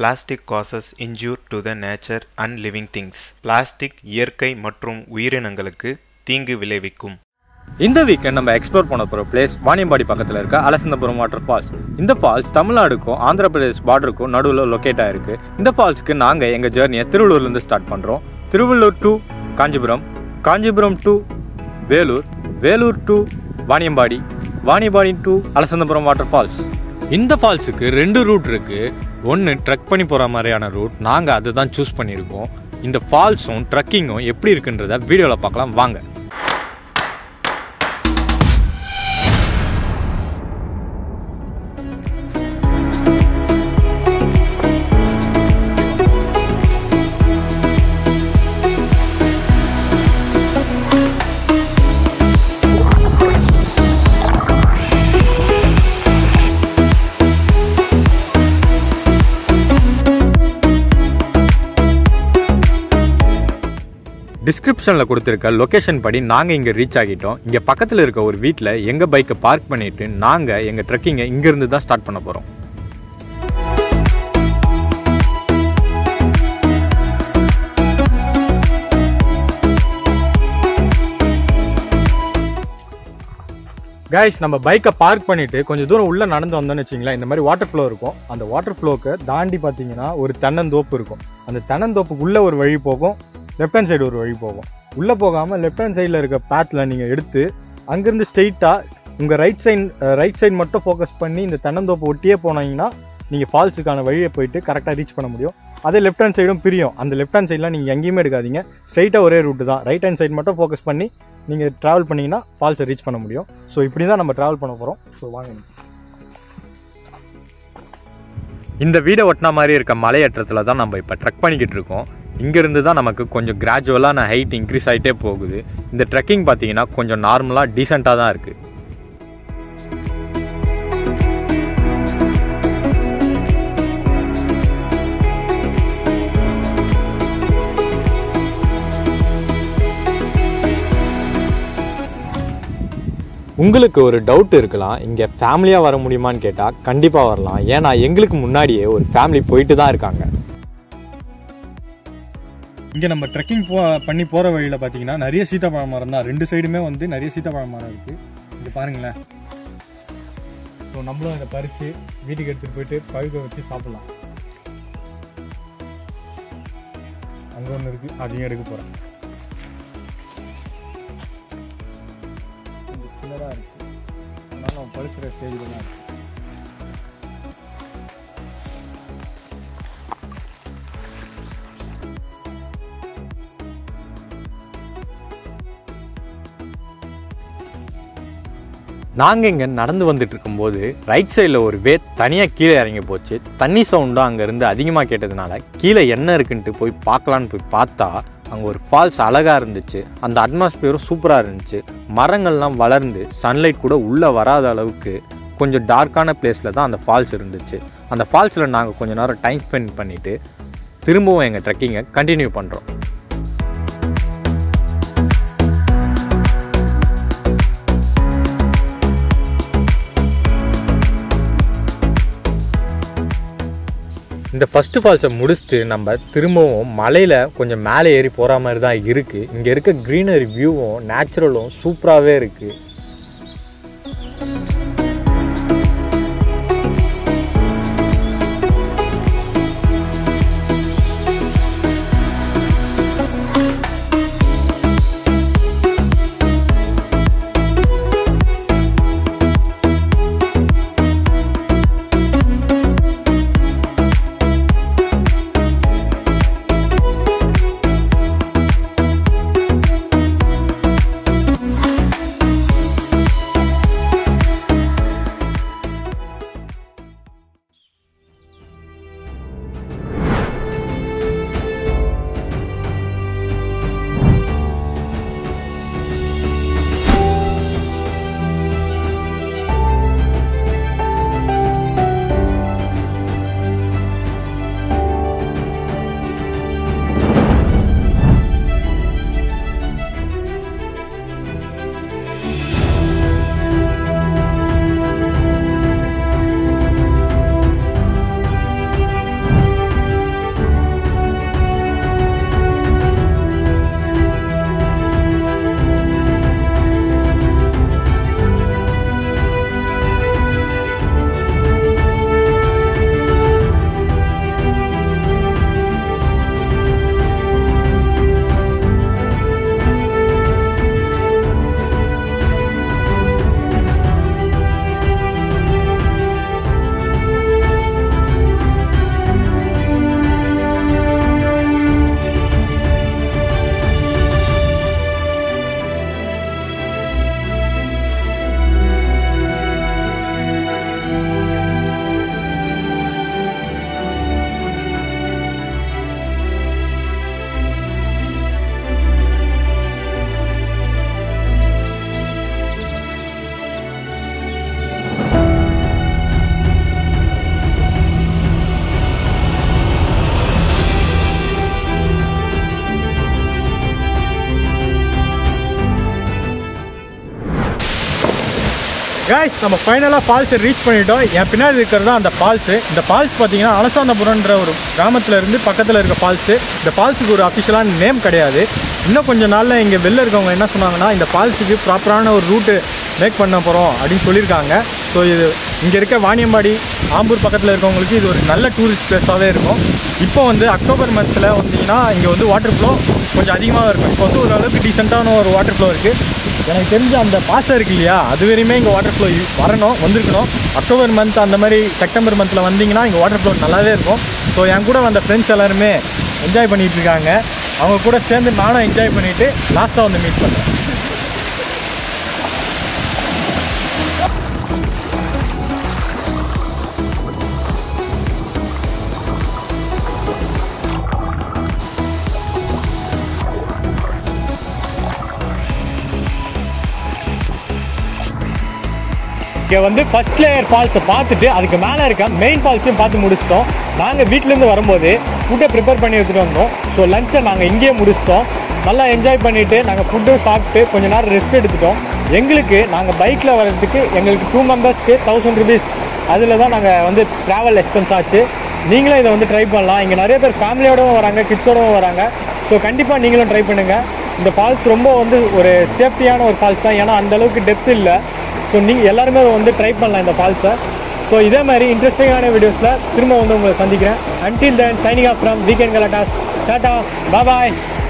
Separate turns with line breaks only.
plastic causes injure to the nature and living things plastic இயற்கை மற்றும் உயிரினங்களுக்கு தீங்கு விளைவிக்கும்
இந்த வீக்கெண்ட் நம்ம எக்ஸ்ப்ளோர் பண்ண போகிற பிளேஸ் வாணியம்பாடி பக்கத்தில் இருக்க அலசந்தபுரம் வாட்டர் ஃபால்ஸ் இந்த ஃபால்ஸ் தமிழ்நாடுக்கும் ஆந்திர பிரதேஷ் பார்டருக்கும் நடுவில் லொக்கேட் ஆயிருக்கு இந்த ஃபால்ஸ்க்கு நாங்கள் எங்கள் ஜேர்னியை திருவள்ளூர்லேருந்து ஸ்டார்ட் பண்ணுறோம் Thiruvallur to Kanchipuram Kanchipuram to Vellore Vellore to Vaniyambadi Vaniyambadi to Alasanthapuram water falls இந்த ஃபால்ஸுக்கு ரெண்டு ரூட் இருக்குது ஒன்று ட்ரக் பண்ணி போகிற மாதிரியான ரூட் நாங்கள் அதை தான் சூஸ் பண்ணியிருக்கோம் இந்த ஃபால்ஸும் ட்ரக்கிங்கும் எப்படி இருக்குன்றத வீடியோவில் பார்க்கலாம் வாங்க டிஸ்கிரிப்ஷனில் கொடுத்துருக்க லொக்கேஷன் படி நாங்கள் இங்கே ரீச் ஆகிட்டோம் இங்கே பக்கத்தில் இருக்க ஒரு வீட்டில் எங்கள் பைக்கை பார்க் பண்ணிவிட்டு நாங்கள் எங்கள் ட்ரெக்கிங்கை இங்கேருந்து தான் ஸ்டார்ட் பண்ண போகிறோம் கைஸ் நம்ம பைக்கை பார்க் பண்ணிட்டு கொஞ்சம் தூரம் உள்ள நடந்து வந்தோம்னு வச்சிங்களேன் இந்த மாதிரி வாட்டர் ஃப்ளோ இருக்கும் அந்த வாட்டர் ஃப்ளோக்கு தாண்டி பார்த்தீங்கன்னா ஒரு தென்னந்தோப்பு இருக்கும் அந்த தென்னந்தோப்புக்கு உள்ள ஒரு வழி போகும் லெஃப்ட் ஹேண்ட் சைடு ஒரு வழி போகும் உள்ளே போகாமல் லெஃப்ட் ஹேண்ட் சைடில் இருக்க பேத்தில் நீங்கள் எடுத்து அங்கேருந்து ஸ்ட்ரெயிட்டாக உங்கள் ரைட் சைட் ரைட் சைடு மட்டும் ஃபோக்கஸ் பண்ணி இந்த தென்னந்தோப்பு ஒட்டியே போனீங்கன்னா நீங்கள் ஃபால்ஸுக்கான வழியை போயிட்டு கரெக்டாக ரீச் பண்ண முடியும் அதே லெஃப்ட் ஹேண்ட் சைடும் பிரியும் அந்த லெஃப்ட் ஹேண்ட் சைட்லாம் நீங்கள் எங்கேயுமே எடுக்காதீங்க ஸ்ட்ரைட்டாக ஒரே ரூட்டு தான் ரைட் ஹேண்ட் சைடு மட்டும் ஃபோக்கஸ் பண்ணி நீங்கள் ட்ராவல் பண்ணிங்கன்னா ஃபால்ஸை ரீச் பண்ண முடியும் ஸோ இப்படி தான் நம்ம ட்ராவல் பண்ண போகிறோம் ஸோ வாங்க இந்த வீடை ஒட்டின மாதிரி இருக்க மலையேற்றத்தில் தான் நம்ம இப்போ ட்ரெக் பண்ணிக்கிட்டு இருக்கோம் இங்கேருந்து தான் நமக்கு கொஞ்சம் கிராஜுவலான ஹைட் இன்க்ரீஸ் ஆகிட்டே போகுது இந்த ட்ரெக்கிங் பார்த்தீங்கன்னா கொஞ்சம் நார்மலாக டீசெண்டாக தான் இருக்குது உங்களுக்கு ஒரு டவுட் இருக்கலாம் இங்கே ஃபேமிலியாக வர முடியுமான்னு கேட்டால் கண்டிப்பாக வரலாம் ஏன்னா எங்களுக்கு முன்னாடியே ஒரு ஃபேமிலி போயிட்டு தான் இருக்காங்க
இங்கே நம்ம ட்ரெக்கிங் போ பண்ணி போகிற வழியில் பார்த்தீங்கன்னா நிறைய சீத்தாப்பழ மரம் தான் ரெண்டு சைடுமே வந்து நிறைய சீத்தாப்பழ மரம் இருக்குது இங்கே பாருங்களேன் ஸோ நம்மளும் இதை பறித்து வீட்டுக்கு எடுத்துகிட்டு போயிட்டு பழுக்க வச்சு சாப்பிட்லாம் அங்கே ஒன்று இருக்குது அதையும் எடுக்க போகிறேன் சின்னதாக இருக்குது அதனால நம்ம பழுக்கிற ஸ்டேஜில் தான் இருக்குது
நாங்கள் இங்கே நடந்து வந்துட்டு இருக்கும்போது ரைட் சைடில் ஒரு வே தனியாக கீழே இறங்கி போச்சு தண்ணி சவுண்டும் அங்கேருந்து அதிகமாக கேட்டதுனால கீழே என்ன இருக்குன்ட்டு போய் பார்க்கலான்னு போய் பார்த்தா அங்கே ஒரு ஃபால்ஸ் அழகாக இருந்துச்சு அந்த அட்மாஸ்பியரும் சூப்பராக இருந்துச்சு மரங்கள்லாம் வளர்ந்து சன்லைட் கூட உள்ளே வராத அளவுக்கு கொஞ்சம் டார்க்கான பிளேஸில் தான் அந்த ஃபால்ஸ் இருந்துச்சு அந்த ஃபால்ஸில் நாங்கள் கொஞ்சம் நேரம் டைம் ஸ்பெண்ட் பண்ணிவிட்டு திரும்பவும் எங்கள் ட்ரெக்கிங்கை கண்டினியூ பண்ணுறோம் இந்த ஃபஸ்ட்டு ஃபால்ஸை முடிச்சுட்டு நம்ம திரும்பவும் மலையில் கொஞ்சம் மேலே ஏறி போகிற மாதிரி தான் இருக்குது இங்கே இருக்க க்ரீனரி வியூவும் நேச்சுரலும் சூப்பராகவே இருக்குது guys நம்ம ஃபைனலாக ஃபால்ஸை ரீச் பண்ணிட்டோம் என் பின்னாடி இருக்கிறது தான் அந்த ஃபால்ஸு இந்த ஃபால்ஸ் பார்த்தீங்கன்னா அலசாந்தபுரம்ன்ற ஒரு கிராமத்தில் இருந்து பக்கத்தில் இருக்க ஃபால்ஸு இந்த ஃபால்ஸுக்கு ஒரு அஃபிஷியலான நேம் கிடையாது இன்னும் கொஞ்சம் நாளில் இங்கே வெளில இருக்கவங்க என்ன சொன்னாங்கன்னா இந்த ஃபால்ஸுக்கு ப்ராப்பரான ஒரு ரூட்டு மேக் பண்ண போகிறோம் அப்படின்னு சொல்லியிருக்காங்க ஸோ இது இங்கே இருக்க வாணியம்பாடி ஆம்பூர் பக்கத்தில் இருக்கவங்களுக்கு இது ஒரு நல்ல டூரிஸ்ட் பிளேஸாகவே இருக்கும் இப்போ வந்து அக்டோபர் மந்தில் வந்தீங்கன்னா இங்கே வந்து வாட்டர் ஃப்ளோ கொஞ்சம் அதிகமாக இருக்கும் இப்போ வந்து ஓரளவுக்கு டீசெண்டான ஒரு வாட்டர் ஃப்ளோ இருக்குது எனக்கு தெரிஞ்ச அந்த பாசம் இருக்கு இல்லையா அது வரையுமே இங்கே வாட்டர் ஃப்ளோ வரணும் வந்திருக்கணும் அக்டோபர் மந்த் அந்த மாதிரி செப்டம்பர் மந்தில் வந்தீங்கன்னா இங்கே வாட்டர் ஃப்ளோ நல்லாவே இருக்கும் ஸோ என் கூட வந்த ஃப்ரெண்ட்ஸ் எல்லாருமே என்ஜாய் பண்ணிட்டு இருக்காங்க அவங்க கூட சேர்ந்து நானும் என்ஜாய் பண்ணிவிட்டு லாஸ்ட்டாக வந்து மீட் பண்ணேன் இங்கே வந்து ஃபர்ஸ்ட் லேயர் ஃபால்ஸை பார்த்துட்டு அதுக்கு மேலே இருக்க மெயின் ஃபால்ஸையும் பார்த்து முடிச்சிட்டோம் நாங்கள் வீட்டிலேருந்து வரும்போது ஃபுட்டை ப்ரிப்பேர் பண்ணி வச்சுட்டு வந்தோம் ஸோ லஞ்சை நாங்கள் இங்கேயே முடிச்சிட்டோம் நல்லா என்ஜாய் பண்ணிவிட்டு நாங்கள் ஃபுட்டும் சாப்பிட்டு கொஞ்ச நேரம் ரெஸ்ட் எடுத்துட்டோம் எங்களுக்கு நாங்கள் பைக்கில் வர்றதுக்கு எங்களுக்கு டூ மெம்பர்ஸ்க்கு தௌசண்ட் ருபீஸ் அதில் தான் நாங்கள் வந்து ட்ராவல் எக்ஸ்பென்ஸ் ஆச்சு நீங்களும் இதை வந்து ட்ரை பண்ணலாம் இங்கே நிறைய பேர் ஃபேமிலியோடவும் வராங்க கிட்ஸோடவும் வராங்க ஸோ கண்டிப்பாக நீங்களும் ட்ரை பண்ணுங்கள் இந்த ஃபால்ஸ் ரொம்ப வந்து ஒரு சேஃப்டியான ஒரு ஃபால்ஸ் தான் ஏன்னா அந்த அளவுக்கு டெப்த் இல்லை ஸோ நீங்கள் எல்லாருமே வந்து ட்ரை பண்ணலாம் இந்த ஃபால்ஸை ஸோ இதே மாதிரி இன்ட்ரெஸ்டிங்கான வீடியோஸில் திரும்ப வந்து உங்களை சந்திக்கிறேன் until then signing off from weekend கலாட்டாஸ் டாட்டா பாய்